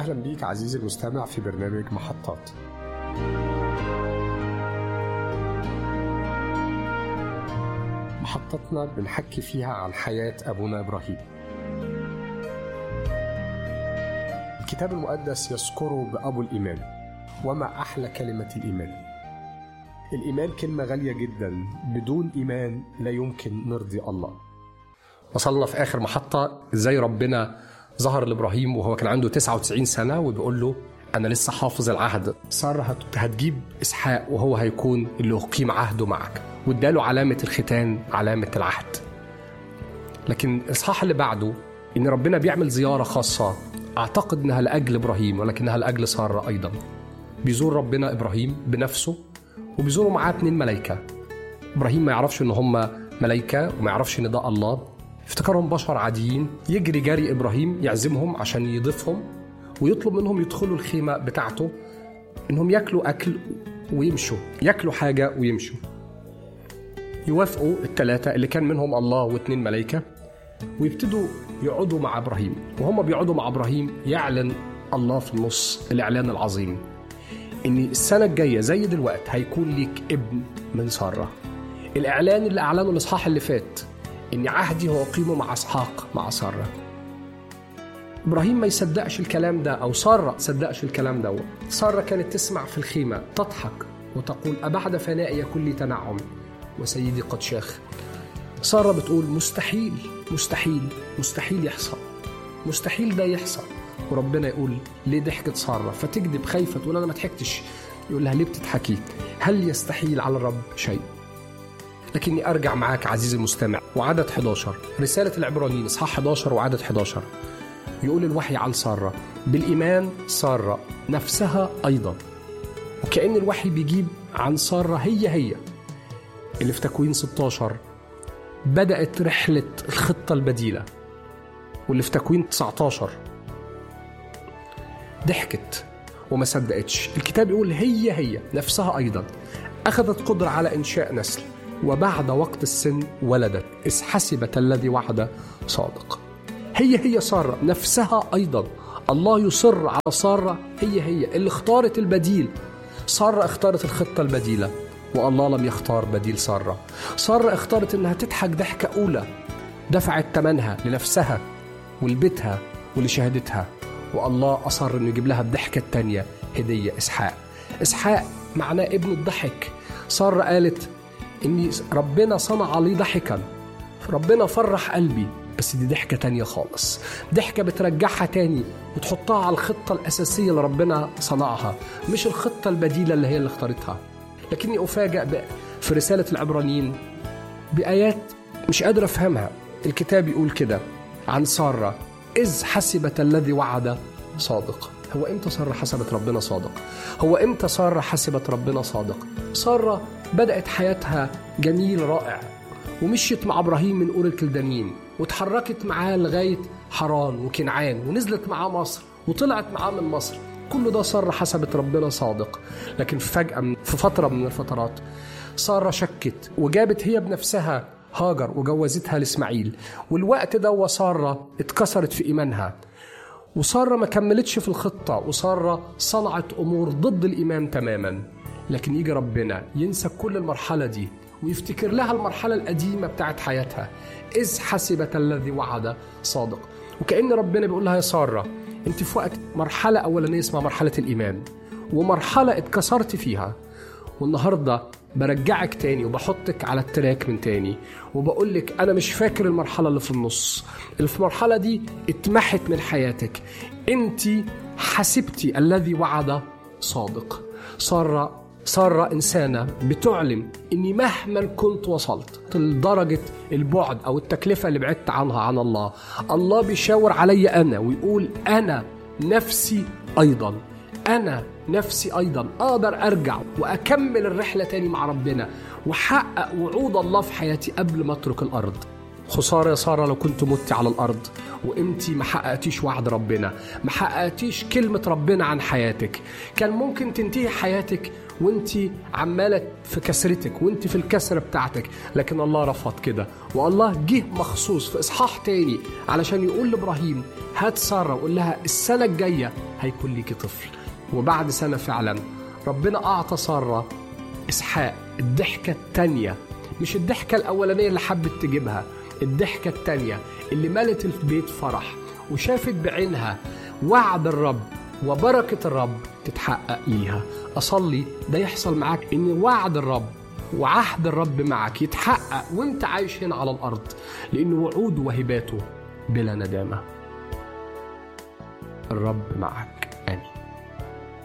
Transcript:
أهلا بيك عزيزي المستمع في برنامج محطات محطتنا بنحكي فيها عن حياة أبونا إبراهيم الكتاب المقدس يذكره بأبو الإيمان وما أحلى كلمة الإيمان الإيمان كلمة غالية جدا بدون إيمان لا يمكن نرضي الله وصلنا في آخر محطة إزاي ربنا ظهر لإبراهيم وهو كان عنده 99 سنة وبيقول له أنا لسه حافظ العهد سارة هت- هتجيب إسحاق وهو هيكون اللي أقيم عهده معك واداله علامة الختان علامة العهد لكن الإصحاح اللي بعده إن ربنا بيعمل زيارة خاصة أعتقد إنها لأجل إبراهيم ولكنها لأجل سارة أيضا بيزور ربنا إبراهيم بنفسه وبيزوروا معاه اتنين ملايكة إبراهيم ما يعرفش إن هم ملايكة وما يعرفش إن ده الله افتكرهم بشر عاديين يجري جري إبراهيم يعزمهم عشان يضيفهم ويطلب منهم يدخلوا الخيمة بتاعته إنهم ياكلوا أكل ويمشوا ياكلوا حاجة ويمشوا يوافقوا الثلاثة اللي كان منهم الله واثنين ملايكة ويبتدوا يقعدوا مع إبراهيم وهم بيقعدوا مع إبراهيم يعلن الله في النص الإعلان العظيم إن السنة الجاية زي دلوقتي هيكون ليك ابن من سارة الإعلان اللي أعلنه الإصحاح اللي فات إن عهدي هو أقيمه مع إسحاق مع سارة إبراهيم ما يصدقش الكلام ده أو سارة ما تصدقش الكلام ده سارة كانت تسمع في الخيمة تضحك وتقول أبعد فنائي يكون لي تنعم وسيدي قد شاخ سارة بتقول مستحيل مستحيل مستحيل يحصل مستحيل ده يحصل وربنا يقول ليه ضحكت سارة فتكذب خايفة تقول أنا ما ضحكتش يقول لها ليه بتضحكي هل يستحيل على الرب شيء لكني أرجع معاك عزيزي المستمع وعدد 11 رسالة العبرانيين إصحاح 11 وعدد 11 يقول الوحي عن سارة بالإيمان سارة نفسها أيضا وكأن الوحي بيجيب عن سارة هي هي اللي في تكوين 16 بدأت رحلة الخطة البديلة واللي في تكوين 19 ضحكت وما صدقتش الكتاب يقول هي هي نفسها أيضا أخذت قدرة على إنشاء نسل وبعد وقت السن ولدت إذ حسبت الذي وعد صادق هي هي سارة نفسها أيضا الله يصر على سارة هي هي اللي اختارت البديل سارة اختارت الخطة البديلة والله لم يختار بديل سارة سارة اختارت انها تضحك ضحكة أولى دفعت ثمنها لنفسها ولبيتها ولشهادتها والله أصر انه يجيب لها الضحكة التانية هدية إسحاق إسحاق معناه ابن الضحك سارة قالت إن ربنا صنع لي ضحكا ربنا فرح قلبي بس دي ضحكة تانية خالص ضحكة بترجعها تاني وتحطها على الخطة الأساسية اللي ربنا صنعها مش الخطة البديلة اللي هي اللي اختارتها لكني أفاجأ ب- في رسالة العبرانيين بآيات مش قادر أفهمها الكتاب يقول كده عن سارة إذ حسبت الذي وعد صادق هو إمتى سارة حسبت ربنا صادق هو إمتى سارة حسبت ربنا صادق سارة بدأت حياتها جميل رائع ومشيت مع ابراهيم من اور الكلدانيين واتحركت معاه لغايه حران وكنعان ونزلت معاه مصر وطلعت معاه من مصر كل ده سارة حسبت ربنا صادق لكن فجأة من- في فترة من الفترات سارة شكت وجابت هي بنفسها هاجر وجوزتها لإسماعيل والوقت ده وسارة اتكسرت في إيمانها وسارة ما كملتش في الخطة وسارة صنعت أمور ضد الإيمان تماما لكن يجي ربنا ينسى كل المرحلة دي ويفتكر لها المرحلة القديمة بتاعت حياتها إذ حسبت الذي وعد صادق وكأن ربنا بيقول لها يا سارة أنت في وقت مرحلة أولانية اسمها مرحلة الإيمان ومرحلة اتكسرت فيها والنهارده برجعك تاني وبحطك على التراك من تاني وبقول لك انا مش فاكر المرحله اللي في النص اللي في المرحله دي اتمحت من حياتك انت حسبتي الذي وعد صادق ساره سارة إنسانة بتعلن إني مهما كنت وصلت لدرجة البعد أو التكلفة اللي بعدت عنها عن الله الله بيشاور علي أنا ويقول أنا نفسي أيضا أنا نفسي أيضا أقدر أرجع وأكمل الرحلة تاني مع ربنا وحقق وعود الله في حياتي قبل ما أترك الأرض خسارة يا سارة لو كنت مت على الأرض وإنتي ما حققتيش وعد ربنا ما حققتيش كلمة ربنا عن حياتك كان ممكن تنتهي حياتك وانتي عمالة في كسرتك وانتي في الكسرة بتاعتك لكن الله رفض كده والله جه مخصوص في إصحاح تاني علشان يقول لإبراهيم هات سارة وقول لها السنة الجاية هيكون ليكي طفل وبعد سنة فعلا ربنا أعطى سارة إسحاق الضحكة التانية مش الضحكة الأولانية اللي حبت تجيبها الضحكة التانية اللي ملت البيت فرح وشافت بعينها وعد الرب وبركة الرب تتحقق ليها أصلي ده يحصل معاك إن وعد الرب وعهد الرب معك يتحقق وانت عايش هنا على الأرض لأن وعوده وهباته بلا ندامة الرب معك